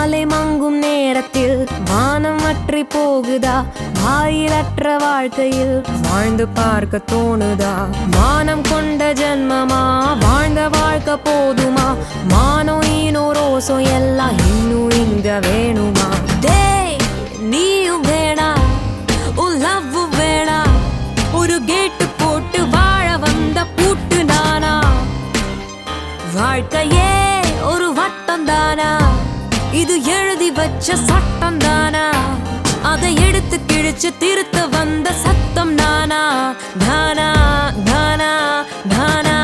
மாலை மங்கும் நேரத்தில் வானம் வற்றி போகுதா வாயிலற்ற வாழ்க்கையில் வாழ்ந்து பார்க்க தோணுதா மானம் கொண்ட ஜென்மமா வாழ்ந்த வாழ்க்கை போதுமா மானோ ஈனோ ரோசோ எல்லாம் இன்னும் இங்க வேணுமா டேய் நீயும் வேணா உன் லவ் வேணா ஒரு கேட்டு போட்டு வாழ வந்த பூட்டு நானா வாழ்க்கையே ஒரு வட்டம் தானா இது எழுதி வச்ச சட்டம் தானா அதை எடுத்து கிழிச்சு திருத்த வந்த சத்தம் நானா தானா தானா தானா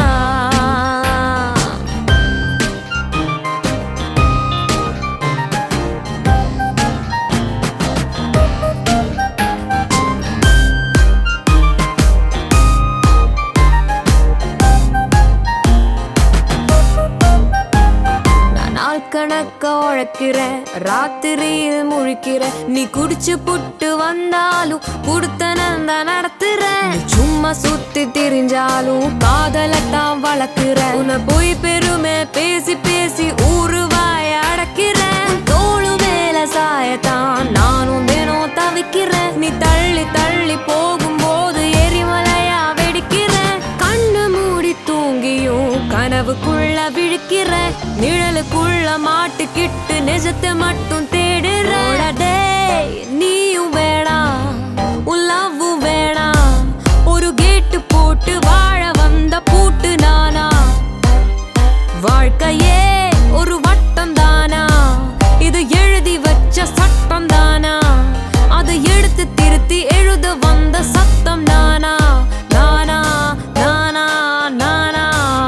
நான் நாள் கணக்க உழைக்கிறேன் ராத்திரியில் முழிக்கிறேன் நீ குடிச்சு புட்டு வந்தாலும் குடுத்தனந்த நடத்துறேன் நீ சும்மா சுத்தி திரிஞ்சாலும் காதலத்தான் வளர்க்கிறேன் உன்னை போய் பெருமை பேசி பேசி ஊரு வாய அடக்கிறேன் தோளு மேல சாயத்தான் நானும் தினம் தவிக்கிறேன் நீ தள்ளி தள்ளி போகும்போது எரிமலையா வெடிக்கிறேன் கண்ணு மூடி தூங்கியும் கனவுக்குள்ள விழிக்கிற நிழலுக்குள்ள மாட்டுக்கிட்டு நிஜத்தை மட்டும் தேடுற டேய், நீயும் வேணாம் உன் லவ்வும் வேணாம் ஒரு கேட்டு போட்டு வாழ வந்த பூட்டு நானா வாழ்க்கையே ஒரு வட்டம் தானா இது எழுதி வச்ச சட்டம் தானா அதை எடுத்து திருத்தி எழுத வந்த சத்தம் நானா நானா நானா நானா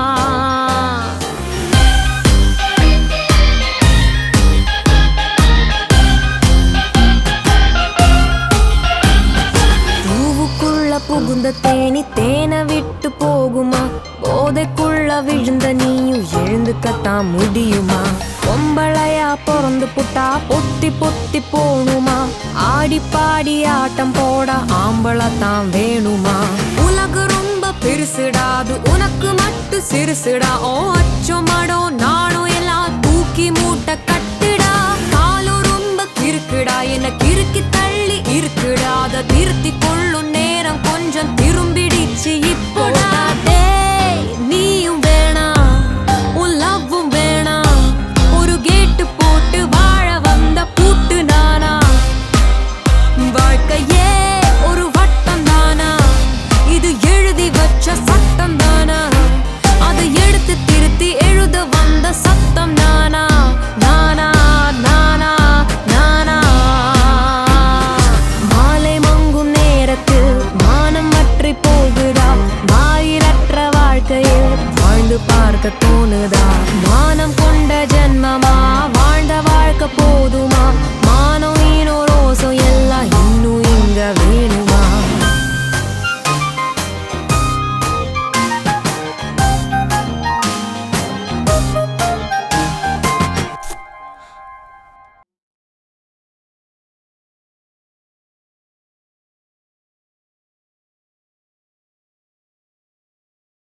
பூவுக்குள்ள புகுந்த தேனி தேனை விட்டு போகுமா போதைக்குள்ள விழுந்த நீயும் எழுந்துக்கத்தான் முடியுமா பொம்பளையா பிறந்து புட்டா பொத்தி பொத்தி போணுமா ஆடி பாடி ஆட்டம் போட ஆம்பளத்தான் வேணுமா உலகு ரொம்ப பெருசுடாது உனக்கு மட்டும் சிறுசுடா ஓ அச்சோ மடோ நானோ எல்லாம் தூக்கி மூட்டை கட்டுடா காலும் ரொம்ப கிறுக்குடா என்ன கிறுக்கி தள்ளி இருக்குடா அதை திருத்தி கொள்ளும் நேரம் கொஞ்சம் திரும்பிடிச்சு இப்போடா டேய், நீயும் வேணாம் உன் லவ்வும் வேணாம் ஒரு கேட்டு போட்டு வாழ வந்த பூட்டு நானா வாழ்க்கையே ஒரு வட்டம் தானா இது எழுதி வச்ச சட்டம் தானா அதை எடுத்து திருத்தி எழுத வந்த சத்தம் நானா நானா நானா நானா மாலை மங்கும் நேரத்தில் மானம் வற்றி போகுதா வாயிலற்ற வாழ்க்கையில் வாழ்ந்து பார்க்க தோணுதா மானம் கொண்ட ஜென்மமா